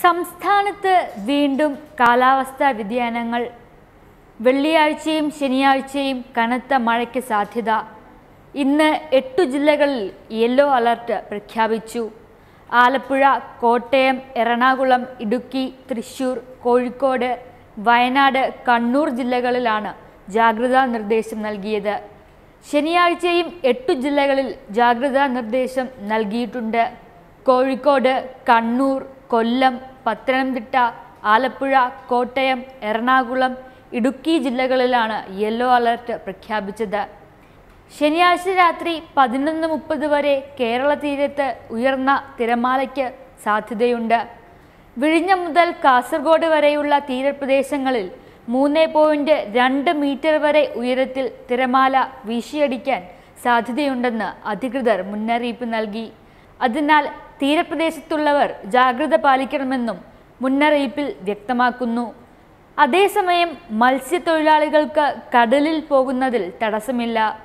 സംസ്ഥാനത്ത് വീണ്ടും കാലാവസ്ഥാ വ്യതിയാനങ്ങൾ വെള്ളിയാഴ്ചയും ശനിയാഴ്ചയും കനത്ത മഴയ്ക്ക് സാധ്യത ഇന്ന് എട്ടു ജില്ലകളിൽ യെല്ലോ അലർട്ട് പ്രഖ്യാപിച്ചു ആലപ്പുഴ കോട്ടയം എറണാകുളം ഇടുക്കി തൃശൂർ കോഴിക്കോട് വയനാട് കണ്ണൂർ ജില്ലകളിലാണ് ജാഗ്രതാ നിർദ്ദേശം നൽകിയത് ശനിയാഴ്ചയും എട്ടു ജില്ലകളിൽ ജാഗ്രതാ നിർദ്ദേശം നൽകിയിട്ടുണ്ട് കോഴിക്കോട് കണ്ണൂർ കൊല്ലം പത്തനംതിട്ട ആലപ്പുഴ കോട്ടയം എറണാകുളം ഇടുക്കി ജില്ലകളിലാണ് യെല്ലോ അലർട്ട് പ്രഖ്യാപിച്ചത് ശനിയാഴ്ച രാത്രി പതിനൊന്ന് മുപ്പത് വരെ കേരള തീരത്ത് ഉയർന്ന തിരമാലയ്ക്ക് സാധ്യതയുണ്ട് വിഴിഞ്ഞം മുതൽ കാസർഗോഡ് വരെയുള്ള തീരപ്രദേശങ്ങളിൽ മൂന്ന് പോയിന്റ് രണ്ട് മീറ്റർ വരെ ഉയരത്തിൽ തിരമാല വീശിയടിക്കാൻ സാധ്യതയുണ്ടെന്ന് അധികൃതർ മുന്നറിയിപ്പ് നൽകി അതിനാൽ തീരപ്രദേശത്തുള്ളവർ ജാഗ്രത പാലിക്കണമെന്നും മുന്നറിയിപ്പിൽ വ്യക്തമാക്കുന്നു അതേസമയം മത്സ്യത്തൊഴിലാളികൾക്ക് കടലിൽ പോകുന്നതിൽ തടസ്സമില്ല